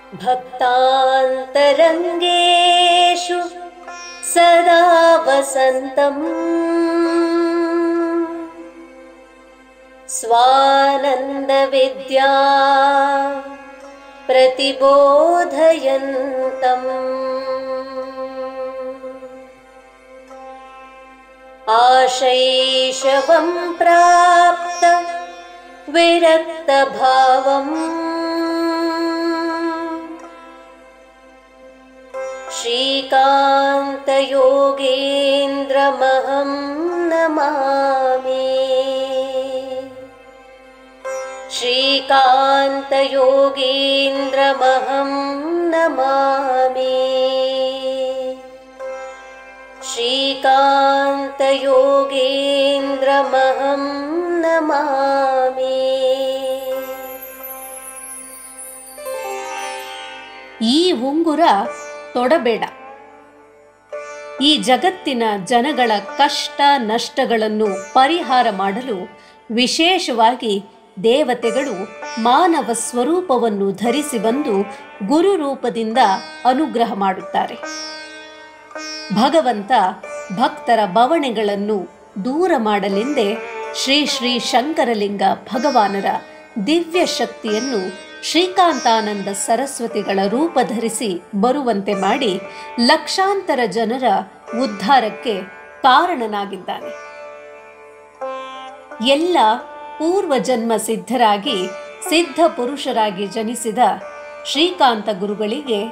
भक्तान्तरङ्गेषु सदा वसन्तम् स्वानन्दविद्या प्रतिबोधयन्तम् आशैशवं प्राप्त विरक्तभावम् श्रीकान्तयोगेन्द्रमहं नमामि श्रीकान्तयोगेन्द्रमहं नमामि श्रीकान्तयोगेन्द्रमहं नमामि ಈ ಉಂಗುರ ತೊಡಬೇಡ ಈ ಜಗತ್ತಿನ ಜನಗಳ ಕಷ್ಟ ನಷ್ಟಗಳನ್ನು ಪರಿಹಾರ ಮಾಡಲು ವಿಶೇಷವಾಗಿ ದೇವತೆಗಳು ಮಾನವ ಸ್ವರೂಪವನ್ನು ಧರಿಸಿ ಬಂದು ಗುರು ರೂಪದಿಂದ ಅನುಗ್ರಹ ಮಾಡುತ್ತಾರೆ ಭಗವಂತ ಭಕ್ತರ ಬವಣೆಗಳನ್ನು ದೂರ ಮಾಡಲೆಂದೇ ಶ್ರೀ ಶ್ರೀ ಶಂಕರಲಿಂಗ ಭಗವಾನರ ದಿವ್ಯ ಶಕ್ತಿಯನ್ನು ಶ್ರೀಕಾಂತಾನಂದ ಸರಸ್ವತಿಗಳ ರೂಪ ಧರಿಸಿ ಬರುವಂತೆ ಮಾಡಿ ಲಕ್ಷಾಂತರ ಜನರ ಉದ್ಧಾರಕ್ಕೆ ಕಾರಣನಾಗಿದ್ದಾನೆ ಎಲ್ಲ ಪೂರ್ವ ಜನ್ಮ ಸಿದ್ಧರಾಗಿ ಸಿದ್ಧ ಪುರುಷರಾಗಿ ಜನಿಸಿದ ಶ್ರೀಕಾಂತ ಗುರುಗಳಿಗೆ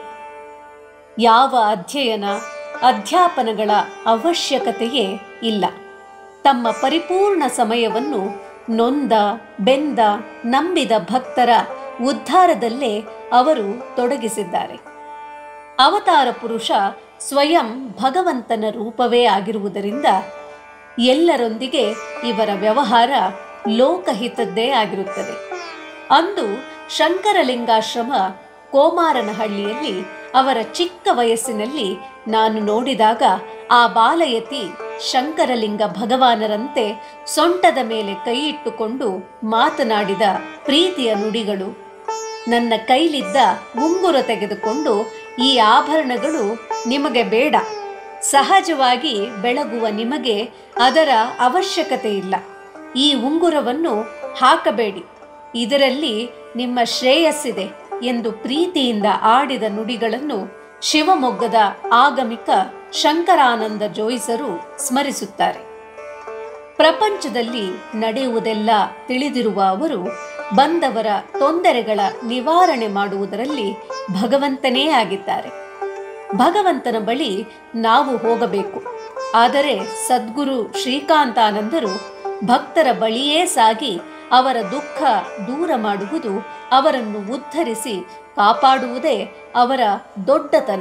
ಯಾವ ಅಧ್ಯಯನ ಅಧ್ಯಾಪನಗಳ ಅವಶ್ಯಕತೆಯೇ ಇಲ್ಲ ತಮ್ಮ ಪರಿಪೂರ್ಣ ಸಮಯವನ್ನು ನೊಂದ ಬೆಂದ ನಂಬಿದ ಭಕ್ತರ ಉದ್ಧಾರದಲ್ಲೇ ಅವರು ತೊಡಗಿಸಿದ್ದಾರೆ ಅವತಾರ ಪುರುಷ ಸ್ವಯಂ ಭಗವಂತನ ರೂಪವೇ ಆಗಿರುವುದರಿಂದ ಎಲ್ಲರೊಂದಿಗೆ ಇವರ ವ್ಯವಹಾರ ಲೋಕಹಿತದ್ದೇ ಆಗಿರುತ್ತದೆ ಅಂದು ಶಂಕರಲಿಂಗಾಶ್ರಮ ಕೋಮಾರನಹಳ್ಳಿಯಲ್ಲಿ ಅವರ ಚಿಕ್ಕ ವಯಸ್ಸಿನಲ್ಲಿ ನಾನು ನೋಡಿದಾಗ ಆ ಬಾಲಯತಿ ಶಂಕರಲಿಂಗ ಭಗವಾನರಂತೆ ಸೊಂಟದ ಮೇಲೆ ಕೈಯಿಟ್ಟುಕೊಂಡು ಮಾತನಾಡಿದ ಪ್ರೀತಿಯ ನುಡಿಗಳು ನನ್ನ ಕೈಲಿದ್ದ ಉಂಗುರ ತೆಗೆದುಕೊಂಡು ಈ ಆಭರಣಗಳು ನಿಮಗೆ ಬೇಡ ಸಹಜವಾಗಿ ಬೆಳಗುವ ನಿಮಗೆ ಅದರ ಅವಶ್ಯಕತೆ ಇಲ್ಲ ಈ ಉಂಗುರವನ್ನು ಹಾಕಬೇಡಿ ಇದರಲ್ಲಿ ನಿಮ್ಮ ಶ್ರೇಯಸ್ಸಿದೆ ಎಂದು ಪ್ರೀತಿಯಿಂದ ಆಡಿದ ನುಡಿಗಳನ್ನು ಶಿವಮೊಗ್ಗದ ಆಗಮಿಕ ಶಂಕರಾನಂದ ಜೋಯಿಸರು ಸ್ಮರಿಸುತ್ತಾರೆ ಪ್ರಪಂಚದಲ್ಲಿ ನಡೆಯುವುದೆಲ್ಲ ತಿಳಿದಿರುವ ಅವರು ಬಂದವರ ತೊಂದರೆಗಳ ನಿವಾರಣೆ ಮಾಡುವುದರಲ್ಲಿ ಭಗವಂತನೇ ಆಗಿದ್ದಾರೆ ಭಗವಂತನ ಬಳಿ ನಾವು ಹೋಗಬೇಕು ಆದರೆ ಸದ್ಗುರು ಶ್ರೀಕಾಂತಾನಂದರು ಭಕ್ತರ ಬಳಿಯೇ ಸಾಗಿ ಅವರ ದುಃಖ ದೂರ ಮಾಡುವುದು ಅವರನ್ನು ಉದ್ಧರಿಸಿ ಕಾಪಾಡುವುದೇ ಅವರ ದೊಡ್ಡತನ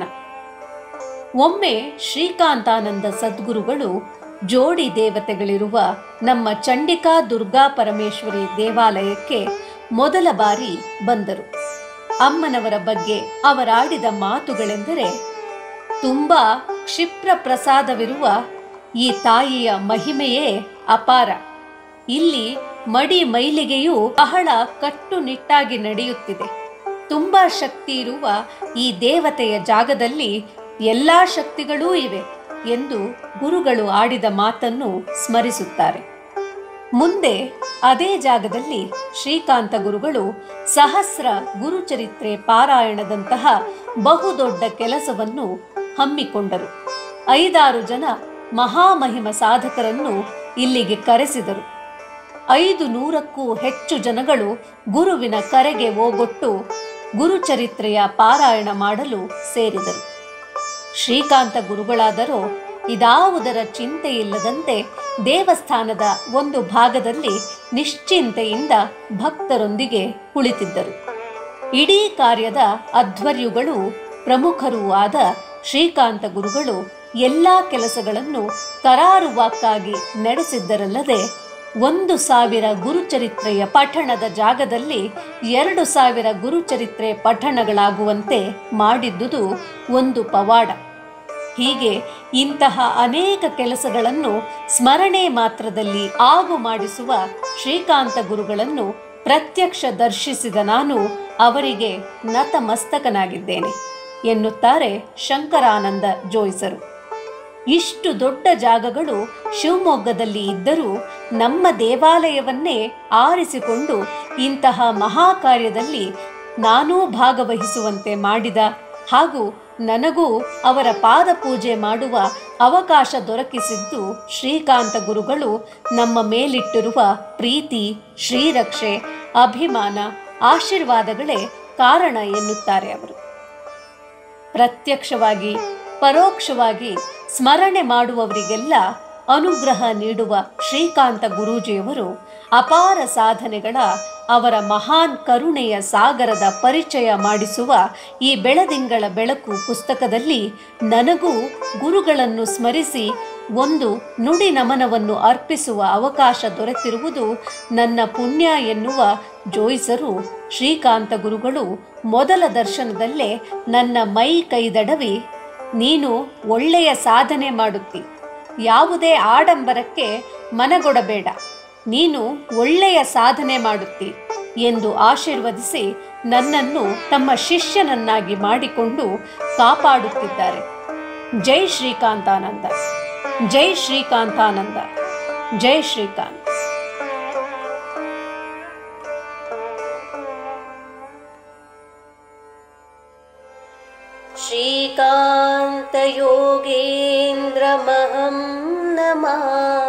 ಒಮ್ಮೆ ಶ್ರೀಕಾಂತಾನಂದ ಸದ್ಗುರುಗಳು ಜೋಡಿ ದೇವತೆಗಳಿರುವ ನಮ್ಮ ಚಂಡಿಕಾ ದುರ್ಗಾ ಪರಮೇಶ್ವರಿ ದೇವಾಲಯಕ್ಕೆ ಮೊದಲ ಬಾರಿ ಬಂದರು ಅಮ್ಮನವರ ಬಗ್ಗೆ ಅವರಾಡಿದ ಮಾತುಗಳೆಂದರೆ ತುಂಬಾ ಕ್ಷಿಪ್ರ ಪ್ರಸಾದವಿರುವ ಈ ತಾಯಿಯ ಮಹಿಮೆಯೇ ಅಪಾರ ಇಲ್ಲಿ ಮಡಿ ಮೈಲಿಗೆಯು ಬಹಳ ಕಟ್ಟುನಿಟ್ಟಾಗಿ ನಡೆಯುತ್ತಿದೆ ತುಂಬಾ ಶಕ್ತಿ ಇರುವ ಈ ದೇವತೆಯ ಜಾಗದಲ್ಲಿ ಎಲ್ಲಾ ಶಕ್ತಿಗಳೂ ಇವೆ ಎಂದು ಗುರುಗಳು ಆಡಿದ ಮಾತನ್ನು ಸ್ಮರಿಸುತ್ತಾರೆ ಮುಂದೆ ಅದೇ ಜಾಗದಲ್ಲಿ ಶ್ರೀಕಾಂತ ಗುರುಗಳು ಸಹಸ್ರ ಗುರುಚರಿತ್ರೆ ಪಾರಾಯಣದಂತಹ ಬಹುದೊಡ್ಡ ಕೆಲಸವನ್ನು ಹಮ್ಮಿಕೊಂಡರು ಐದಾರು ಜನ ಮಹಾಮಹಿಮ ಸಾಧಕರನ್ನು ಇಲ್ಲಿಗೆ ಕರೆಸಿದರು ಐದು ನೂರಕ್ಕೂ ಹೆಚ್ಚು ಜನಗಳು ಗುರುವಿನ ಕರೆಗೆ ಓಗೊಟ್ಟು ಗುರುಚರಿತ್ರೆಯ ಪಾರಾಯಣ ಮಾಡಲು ಸೇರಿದರು ಶ್ರೀಕಾಂತ ಗುರುಗಳಾದರೂ ಇದಾವುದರ ಚಿಂತೆ ಇಲ್ಲದಂತೆ ದೇವಸ್ಥಾನದ ಒಂದು ಭಾಗದಲ್ಲಿ ನಿಶ್ಚಿಂತೆಯಿಂದ ಭಕ್ತರೊಂದಿಗೆ ಕುಳಿತಿದ್ದರು ಇಡೀ ಕಾರ್ಯದ ಅಧ್ವರ್ಯುಗಳು ಪ್ರಮುಖರೂ ಆದ ಶ್ರೀಕಾಂತ ಗುರುಗಳು ಎಲ್ಲಾ ಕೆಲಸಗಳನ್ನು ಕರಾರುವಾಕ್ಕಾಗಿ ನಡೆಸಿದ್ದರಲ್ಲದೆ ಒಂದು ಸಾವಿರ ಗುರುಚರಿತ್ರೆಯ ಪಠಣದ ಜಾಗದಲ್ಲಿ ಎರಡು ಸಾವಿರ ಗುರುಚರಿತ್ರೆ ಪಠಣಗಳಾಗುವಂತೆ ಮಾಡಿದ್ದುದು ಒಂದು ಪವಾಡ ಹೀಗೆ ಇಂತಹ ಅನೇಕ ಕೆಲಸಗಳನ್ನು ಸ್ಮರಣೆ ಮಾತ್ರದಲ್ಲಿ ಆಗು ಮಾಡಿಸುವ ಶ್ರೀಕಾಂತ ಗುರುಗಳನ್ನು ಪ್ರತ್ಯಕ್ಷ ದರ್ಶಿಸಿದ ನಾನು ಅವರಿಗೆ ನತಮಸ್ತಕನಾಗಿದ್ದೇನೆ ಎನ್ನುತ್ತಾರೆ ಶಂಕರಾನಂದ ಜೋಯಿಸರು ಇಷ್ಟು ದೊಡ್ಡ ಜಾಗಗಳು ಶಿವಮೊಗ್ಗದಲ್ಲಿ ಇದ್ದರೂ ನಮ್ಮ ದೇವಾಲಯವನ್ನೇ ಆರಿಸಿಕೊಂಡು ಇಂತಹ ಮಹಾಕಾರ್ಯದಲ್ಲಿ ನಾನೂ ಭಾಗವಹಿಸುವಂತೆ ಮಾಡಿದ ಹಾಗೂ ನನಗೂ ಅವರ ಪಾದ ಪೂಜೆ ಮಾಡುವ ಅವಕಾಶ ದೊರಕಿಸಿದ್ದು ಶ್ರೀಕಾಂತ ಗುರುಗಳು ನಮ್ಮ ಮೇಲಿಟ್ಟಿರುವ ಪ್ರೀತಿ ಶ್ರೀರಕ್ಷೆ ಅಭಿಮಾನ ಆಶೀರ್ವಾದಗಳೇ ಕಾರಣ ಎನ್ನುತ್ತಾರೆ ಅವರು ಪ್ರತ್ಯಕ್ಷವಾಗಿ ಪರೋಕ್ಷವಾಗಿ ಸ್ಮರಣೆ ಮಾಡುವವರಿಗೆಲ್ಲ ಅನುಗ್ರಹ ನೀಡುವ ಶ್ರೀಕಾಂತ ಗುರೂಜಿಯವರು ಅಪಾರ ಸಾಧನೆಗಳ ಅವರ ಮಹಾನ್ ಕರುಣೆಯ ಸಾಗರದ ಪರಿಚಯ ಮಾಡಿಸುವ ಈ ಬೆಳದಿಂಗಳ ಬೆಳಕು ಪುಸ್ತಕದಲ್ಲಿ ನನಗೂ ಗುರುಗಳನ್ನು ಸ್ಮರಿಸಿ ಒಂದು ನುಡಿ ನಮನವನ್ನು ಅರ್ಪಿಸುವ ಅವಕಾಶ ದೊರೆತಿರುವುದು ನನ್ನ ಪುಣ್ಯ ಎನ್ನುವ ಜೋಯಿಸರು ಶ್ರೀಕಾಂತ ಗುರುಗಳು ಮೊದಲ ದರ್ಶನದಲ್ಲೇ ನನ್ನ ಮೈ ಕೈದಡವಿ ನೀನು ಒಳ್ಳೆಯ ಸಾಧನೆ ಮಾಡುತ್ತಿ ಯಾವುದೇ ಆಡಂಬರಕ್ಕೆ ಮನಗೊಡಬೇಡ ನೀನು ಒಳ್ಳೆಯ ಸಾಧನೆ ಮಾಡುತ್ತಿ ಎಂದು ಆಶೀರ್ವದಿಸಿ ನನ್ನನ್ನು ತಮ್ಮ ಶಿಷ್ಯನನ್ನಾಗಿ ಮಾಡಿಕೊಂಡು ಕಾಪಾಡುತ್ತಿದ್ದಾರೆ ಜೈ ಶ್ರೀಕಾಂತಾನಂದ ಜೈ ಶ್ರೀಕಾಂತಾನಂದ ಜೈ ಶ್ರೀಕಾಂತ್ श्रीकान्तयोगेन्द्रमहं नमामि